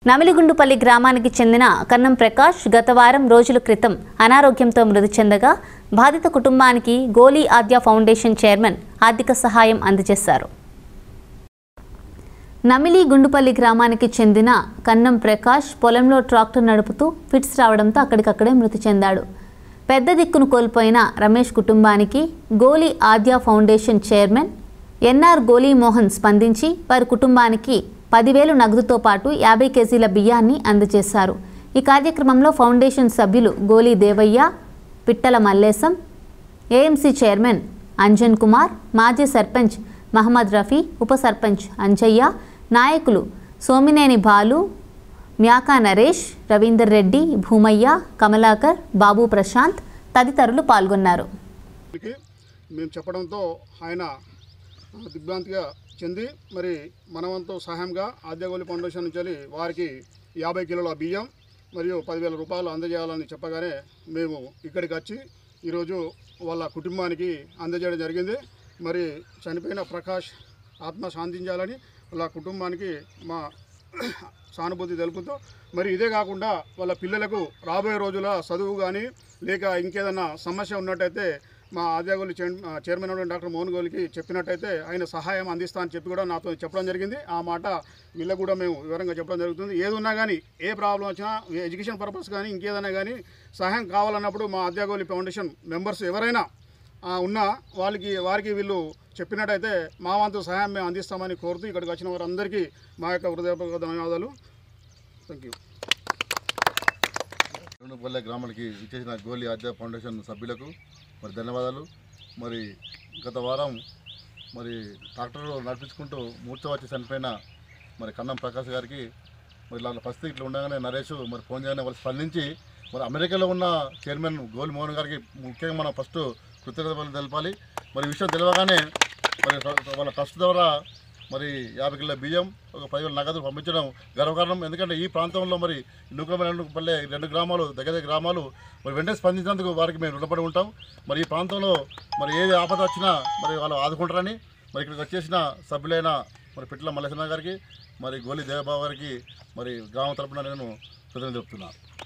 నమిలిగుండుపల్లి గ్రామానికి చెందిన కన్నం ప్రకాష్ గత వారం రోజుల క్రితం అనారోగ్యంతో మృతి చెందగా బాధిత కుటుంబానికి గోలీ ఆద్య ఫౌండేషన్ చైర్మన్ ఆర్థిక సహాయం అందజేశారు నమిలి గుండుపల్లి గ్రామానికి చెందిన కన్నం ప్రకాష్ పొలంలో ట్రాక్టర్ నడుపుతూ ఫిట్స్ రావడంతో అక్కడికక్కడే మృతి చెందాడు పెద్ద దిక్కును కోల్పోయిన రమేష్ కుటుంబానికి గోలీ ఆద్య ఫౌండేషన్ చైర్మన్ ఎన్ఆర్ గోలీ మోహన్ స్పందించి వారి కుటుంబానికి పదివేలు నగదుతో పాటు యాభై కేజీల బియ్యాన్ని అందజేశారు ఈ కార్యక్రమంలో ఫౌండేషన్ సభ్యులు గోలీ దేవయ్య పిట్టల మల్లేశం ఏఎంసీ చైర్మన్ అంజన్ కుమార్ మాజీ సర్పంచ్ మహమ్మద్ రఫీ ఉప సర్పంచ్ అంజయ్య నాయకులు సోమినేని బాలు మ్యాకా నరేష్ రవీందర్ రెడ్డి భూమయ్య కమలాకర్ బాబు ప్రశాంత్ తదితరులు పాల్గొన్నారు కి మేము చెప్పడంతో ఆయన దిగ్భ్రాంతిగా చెంది మరి మనవంతు సహాయంగా ఆద్యగోలి ఫౌండేషన్ నుంచి వెళ్ళి వారికి యాభై కిలోల బియ్యం మరియు పదివేల రూపాయలు అందజేయాలని చెప్పగానే మేము ఇక్కడికి వచ్చి ఈరోజు వాళ్ళ కుటుంబానికి అందజేయడం జరిగింది మరి చనిపోయిన ప్రకాష్ ఆత్మ శాంతించాలని వాళ్ళ కుటుంబానికి మా సానుభూతి తెలుపుతూ మరి ఇదే కాకుండా వాళ్ళ పిల్లలకు రాబోయే రోజుల చదువు కానీ లేక ఇంకేదన్నా సమస్య ఉన్నట్టయితే మా ఆద్యాగోలి చైర్మన్ అయిన డాక్టర్ మోహన్ గోలికి చెప్పినట్టయితే ఆయన సహాయం అందిస్తా అని చెప్పి కూడా నాతో చెప్పడం జరిగింది ఆ మాట వీళ్ళకు కూడా మేము వివరంగా చెప్పడం జరుగుతుంది ఏది ఉన్నా కానీ ఏ ప్రాబ్లం వచ్చినా ఎడ్యుకేషన్ పర్పస్ కానీ ఇంకేదైనా కానీ సహాయం కావాలన్నప్పుడు మా ఆద్యాగోలి ఫౌండేషన్ మెంబర్స్ ఎవరైనా ఆ, ఉన్న వాళ్ళకి వారికి వీళ్ళు చెప్పినట్టయితే మా వంతు సహాయం మేము అందిస్తామని కోరుతూ ఇక్కడికి వచ్చిన వారందరికీ మా యొక్క హృదయపూర్వక ధన్యవాదాలు థ్యాంక్ యూ పల్లె గ్రామానికి ఇచ్చేసిన గోలి ఆద్య ఫౌండేషన్ సభ్యులకు మరి ధన్యవాదాలు మరి గత వారం మరి ట్రాక్టర్ నడిపించుకుంటూ మూర్ఛ వచ్చి చనిపోయిన మరి కన్నం ప్రకాష్ గారికి మరి వాళ్ళ పరిస్థితి ఇట్లా ఉండగానే నరేష్ మరి ఫోన్ చేయగానే వాళ్ళు స్పందించి మరి అమెరికాలో ఉన్న చైర్మన్ గోలి మోహన్ గారికి ముఖ్యంగా మనం ఫస్ట్ కృతజ్ఞతలు తెలపాలి మరి ఈ విషయం తెలియగానే మరి వాళ్ళ ట్రస్ట్ ద్వారా మరి యాభై కిలోల బియ్యం ఒక పదివేల నగదు పంపించడం గర్వకారణం ఎందుకంటే ఈ ప్రాంతంలో మరి నూకమైన పల్లె రెండు గ్రామాలు దగ్గర దగ్గర గ్రామాలు మరి వెంటనే స్పందించినందుకు వారికి మేము రుణపడి ఉంటాం మరి ఈ ప్రాంతంలో మరి ఏది ఆపద వచ్చినా మరి వాళ్ళు ఆదుకుంటారని మరి ఇక్కడికి వచ్చేసిన సభ్యులైన మరి పిట్ల మల్లేశ్వర గారికి మరి గోలి దేవబాబు గారికి మరి గ్రామ తరపున నేను కృతజ్ఞత చెప్తున్నాను